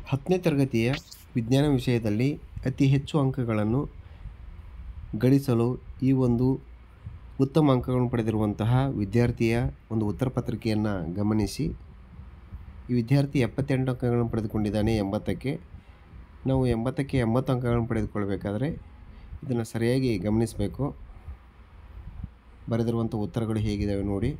ಹತ್ತನೇ ತರಗತಿಯ ವಿಜ್ಞಾನ ವಿಷಯದಲ್ಲಿ ಅತಿ ಹೆಚ್ಚು ಅಂಕಗಳನ್ನು ಗಳಿಸಲು ಈ ಒಂದು ಉತ್ತಮ ಅಂಕಗಳನ್ನು ಪಡೆದಿರುವಂತಹ ವಿದ್ಯಾರ್ಥಿಯ ಒಂದು ಉತ್ತರ ಪತ್ರಿಕೆಯನ್ನು ಗಮನಿಸಿ ಈ ವಿದ್ಯಾರ್ಥಿ ಎಪ್ಪತ್ತೆಂಟು ಅಂಕಗಳನ್ನು ಪಡೆದುಕೊಂಡಿದ್ದಾನೆ ಎಂಬತ್ತಕ್ಕೆ ನಾವು ಎಂಬತ್ತಕ್ಕೆ ಎಂಬತ್ತು ಅಂಕಗಳನ್ನು ಪಡೆದುಕೊಳ್ಬೇಕಾದ್ರೆ ಇದನ್ನು ಸರಿಯಾಗಿ ಗಮನಿಸಬೇಕು ಬರೆದಿರುವಂಥ ಉತ್ತರಗಳು ಹೇಗಿದ್ದಾವೆ ನೋಡಿ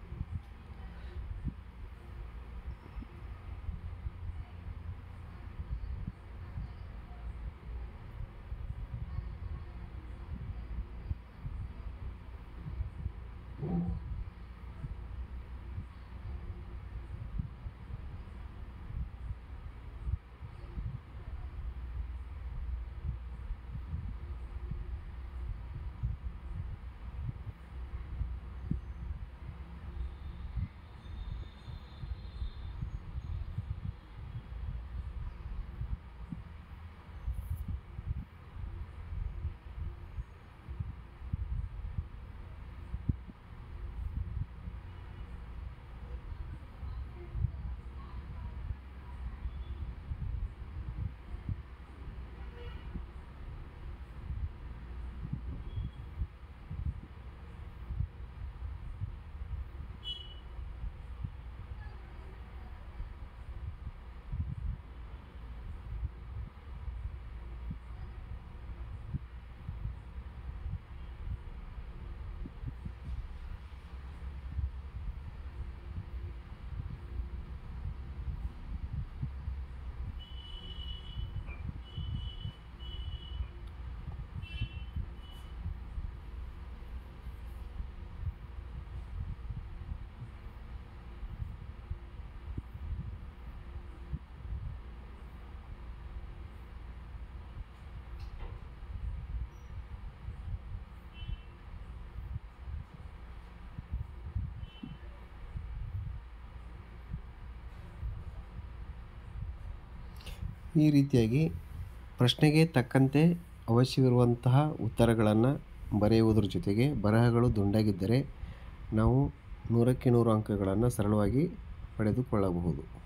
ಈ ರೀತಿಯಾಗಿ ಪ್ರಶ್ನೆಗೆ ತಕ್ಕಂತೆ ಅವಶ್ಯವಿರುವಂತಹ ಉತ್ತರಗಳನ್ನು ಬರೆಯುವುದರ ಜೊತೆಗೆ ಬರಹಗಳು ದುಂಡಾಗಿದ್ದರೆ ನಾವು ನೂರಕ್ಕೆ ನೂರು ಅಂಕಗಳನ್ನು ಸರಳವಾಗಿ ಪಡೆದುಕೊಳ್ಳಬಹುದು